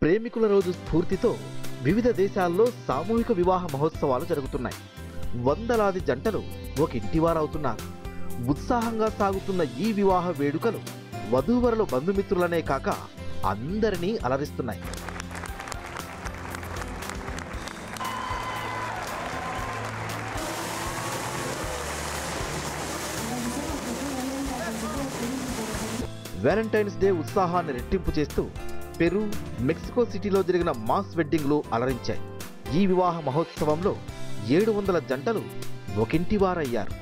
ప్రేమికుల రోజు స్ఫూర్తితో వివిధ దేశాల్లో సామూహిక వివాహ మహోత్సవాలు జరుగుతున్నాయి వందలాది జంటలు ఒక ఇంటివారవుతున్నారు ఉత్సాహంగా సాగుతున్న ఈ వివాహ వేడుకలు వధూవరుల బంధుమిత్రులనే కాక అందరినీ అలరిస్తున్నాయి వ్యాలంటైన్స్ డే ఉత్సాహాన్ని రెట్టింపు చేస్తూ పెరు మెక్సికో సిటీలో జరిగిన మాస్ వెడ్డింగ్లు అలరించాయి ఈ వివాహ మహోత్సవంలో ఏడు వందల జంటలు ఒకింటి వారయ్యారు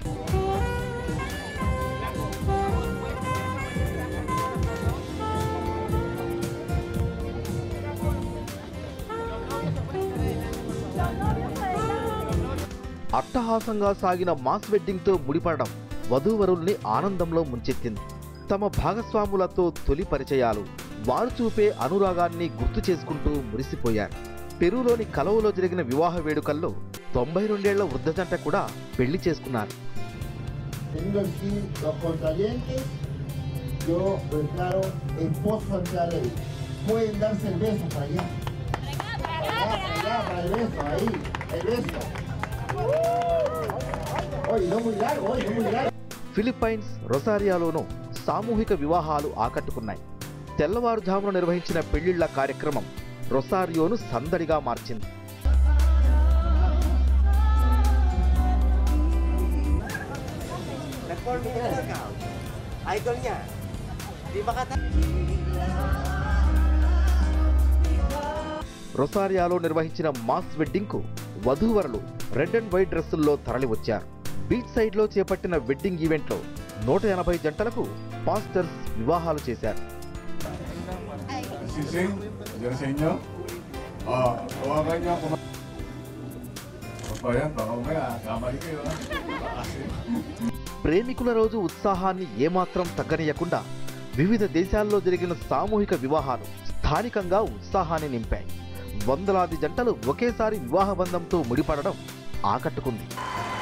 అట్టహాసంగా సాగిన మాస్ వెడ్డింగ్తో ముడిపడడం వధూవరుల్ని ఆనందంలో ముంచెత్తింది తమ భాగస్వాములతో తొలి పరిచయాలు వారు చూపే అనురాగాన్ని గుర్తు చేసుకుంటూ మురిసిపోయారు పెరూలోని కలవులో జరిగిన వివాహ వేడుకల్లో తొంభై రెండేళ్ల వృద్ధ జంట కూడా పెళ్లి చేసుకున్నారు Teniendo aquí los contrayentes, yo declaro esposo ante la ley. Pueden darse el beso para allá. Para allá, para allá, para el beso, ahí, el beso. Oye, no muy largo, oye, no muy largo. Philippines రొసారియాలోనూ సామూహిక వివాహాలు ఆకట్టుకున్నాయి తెల్లవారుజామున నిర్వహించిన పెళ్లిళ్ల కార్యక్రమం రొసారియోను సందడిగా మార్చింది Idolnya di Makata. రొసారియాలో నిర్వహించిన మాస్ వెడ్డింగ్కు వధూవరులు రెడ్ అండ్ వైట్ డ్రెస్సుల్లో తరలివచ్చారు బీచ్ సైడ్లో చేపట్టిన వెడ్డింగ్ ఈవెంట్లో నూట ఎనభై జంటలకు పాస్టర్స్ వివాహాలు చేశారు Sising, yan sa inyo. Ah, tawagan niyo ako. Apa yan? Baka mamaya, kamali kayo ha. Kasi. ప్రేమికుల రోజు ఉత్సాహాన్ని ఏమాత్రం తగ్గనీయకుండా వివిధ దేశాల్లో జరిగిన సామూహిక వివాహాలు స్థానికంగా ఉత్సాహాన్ని నింపాయి వందలాది జంటలు ఒకేసారి వివాహ బంధంతో ముడిపడడం ఆకట్టుకుంది